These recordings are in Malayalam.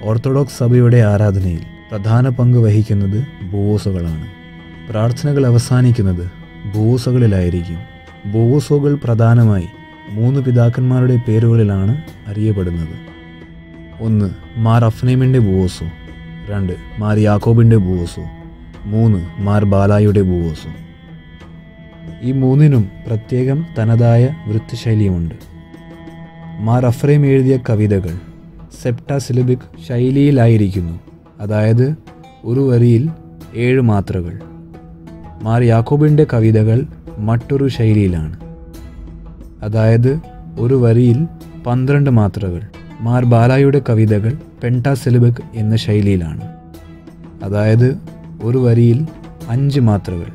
ഓർത്തഡോക്സ് സഭയുടെ ആരാധനയിൽ പ്രധാന പങ്ക് വഹിക്കുന്നത് ബോവോസുകളാണ് പ്രാർത്ഥനകൾ അവസാനിക്കുന്നത് ബോവോസുകളിലായിരിക്കും ബോവോസുകൾ പ്രധാനമായി മൂന്ന് പിതാക്കന്മാരുടെ പേരുകളിലാണ് അറിയപ്പെടുന്നത് ഒന്ന് മാർ അഫ്നേമിൻ്റെ ബുവോസോ രണ്ട് മാർ യാക്കോബിൻ്റെ ബുവോസോ മൂന്ന് മാർ ബാലായുടെ ബുവോസോ ഈ മൂന്നിനും പ്രത്യേകം തനതായ വൃത്തശൈലിയുമുണ്ട് മാർ അഫ്രേം എഴുതിയ കവിതകൾ സെപ്റ്റാസിലിബിക് ശൈലിയിലായിരിക്കുന്നു അതായത് ഒരു വരിയിൽ ഏഴ് മാത്രകൾ മാർ യാക്കോബിൻ്റെ കവിതകൾ മറ്റൊരു ശൈലിയിലാണ് അതായത് ഒരു വരിയിൽ പന്ത്രണ്ട് മാത്രകൾ മാർ ബാലായുടെ കവിതകൾ പെൻറ്റാസിലിബിക് എന്ന ശൈലിയിലാണ് അതായത് ഒരു വരിയിൽ അഞ്ച് മാത്രകൾ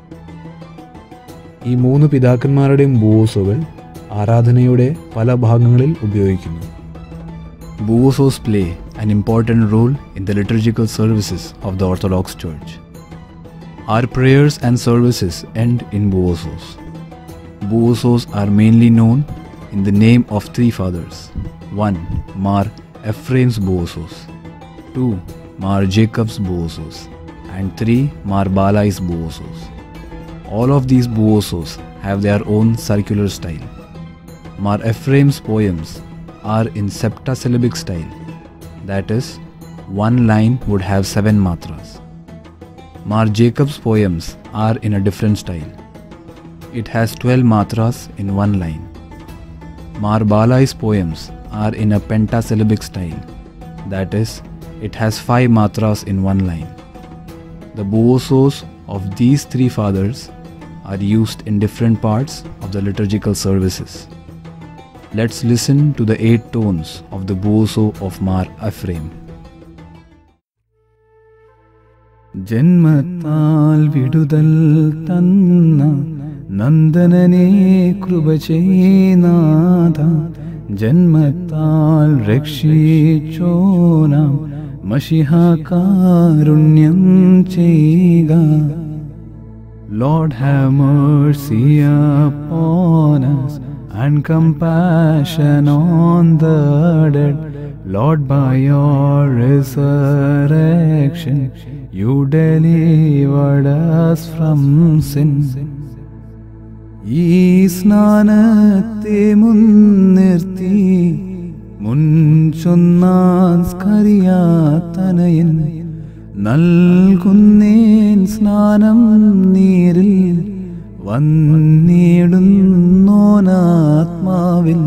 ഈ മൂന്ന് പിതാക്കന്മാരുടെയും ബൂസോകൾ ആരാധനയുടെ പല ഭാഗങ്ങളിൽ ഉപയോഗിക്കുന്നു Buosos play an important role in the liturgical services of the Orthodox Church. Our prayers and services end in Buosos. Buosos are mainly known in the name of three fathers 1. Mar Ephraim's Buosos, 2. Mar Jacob's Buosos, and 3. Mar Balai's Buosos. All of these Buosos have their own circular style. Mar Ephraim's poems are in septasyllabic style, that is, one line would have seven matras. Mar Jacob's poems are in a different style. It has 12 matras in one line. Mar Balai's poems are in a pentasyllabic style, that is, it has five matras in one line. The buosos of these three fathers are used in different parts of the liturgical services. Let's listen to the eight tones of the buoso of Mar Ephraim. ജന്മത്താൽ വിടുതൽ തന്ന നന്ദനനെ കൃപ ചെയ്നാഥ ജന്മത്താൽ രക്ഷിച്ചോനാം മഷിഹാകാരുണ്യം ചെയ്യുക Lord have mercy upon us and compassion on the dead. Lord, by your resurrection, you delivered us from sin. ഈ സ്നാനത്തെ മുൻനിർത്തി മുൻചൊന്നാൻ സ്കറിയാത്തനയൻ നൽകുന്നേൻ സ്നാനം നീരിൽ വന്നിടുന്നോനാത്മാവിൽ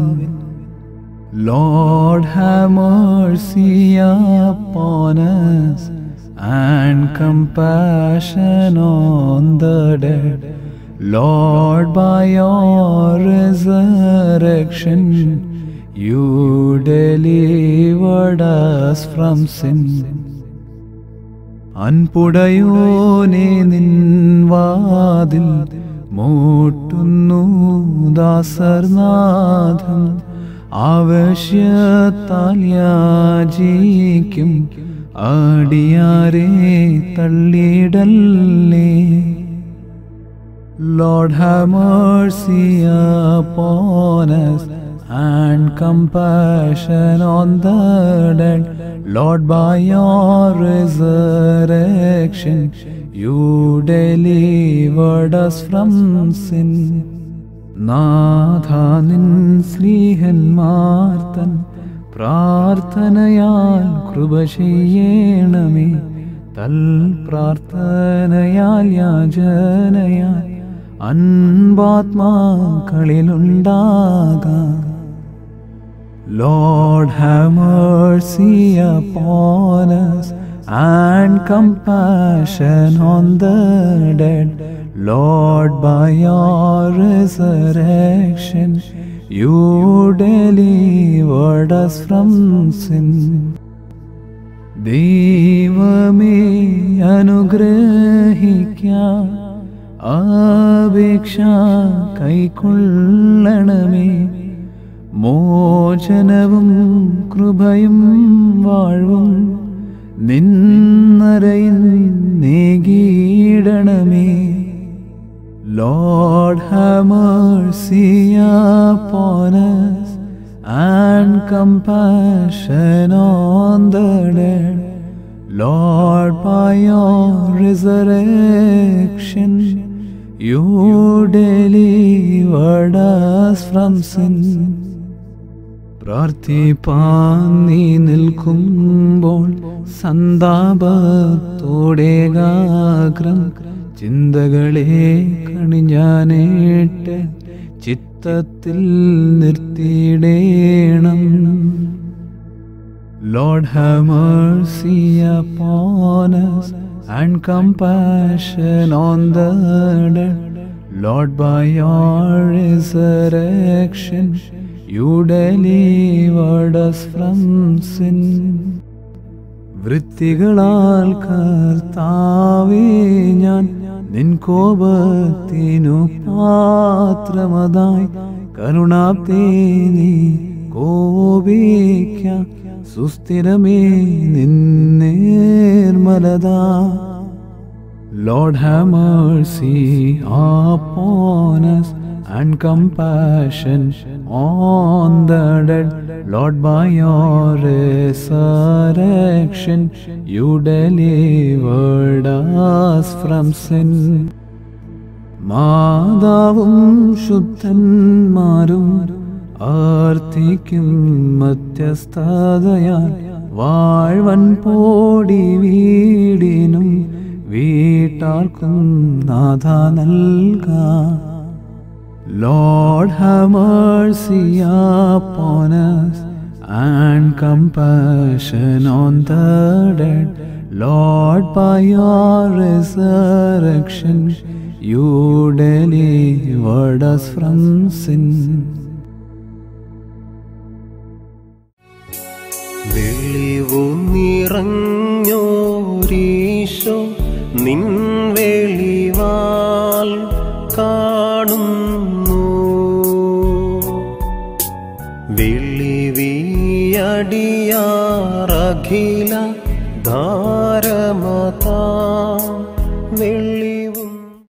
Lord have mercy upon us and compassion on the dead. Lord, by your resurrection, you delivered us from sin. അൻപുടയോനെ നിൻവാതിൽ മൂട്ടുന്നു ദാസർനാഥം ആവശ്യത്താൽ യാചിക്കും അടിയാരെ തള്ളിടല്ലേ Lord have mercy upon us and compassion on the dead. Lord, by your resurrection, you delivered us from sin. നാഥാ നിൻ സ്നേഹന്മാർത്തൻ പ്രാർത്ഥനയാൽ കൃപ ചെയ്യണമേ തൽ പ്രാർത്ഥനയാൽ യാചനയാൽ അൻപാത്മാക്കളിലുണ്ടാകാം Lord, have mercy upon us and compassion on the dead. Lord, by your resurrection, you delivered us from sin. ദൈവമേ അനുഗ്രഹിക്കാം അപേക്ഷ കൈക്കൊള്ളണമേ മോചനവും കൃപയും വാഴ്വും നിന്നരയിൽ നേകിയിടണമേ Lord have mercy upon us and compassion on the dead. Lord, by your resurrection, you delivered us from sin. പ്രാർത്ഥിപ്പാൻ നീ നിൽക്കുമ്പോൾ സന്താപത്തോടേകാഗ്രം ചിന്തകളെ കണിഞ്ഞാനേട്ട് ചിത്തത്തിൽ നിർത്തിയിടേണം Lord, have mercy upon us and compassion on the dead. Lord, by your resurrection, you delivered us from sin. വൃത്തികളാൽ കർത്താവേ ഞാൻ നിൻ കോപത്തിനു പാത്രമതായി കരുണാപ്തേ നീ കോപിക്ക സുസ്ഥിരമേ നിന്നേർമലതാ Lord, have mercy upon us and compassion on the dead. Lord, by your resurrection, you delivered us from sin. മാതാവും ശുദ്ധന്മാരും ആർത്തിക്കും മധ്യസ്ഥതയാൽ വാഴ്വൻ പോടി വീടിനും വീട്ടാർക്കും നാഥ നൽകാം Lord, have mercy upon us and compassion on the dead. Lord, by your resurrection, you delivered us from sin. വെളിവു നിറഞ്ഞോരീശോ നിൻ വെളിവാൽ കാണുന്നു വെളിവിയടിയാറഖില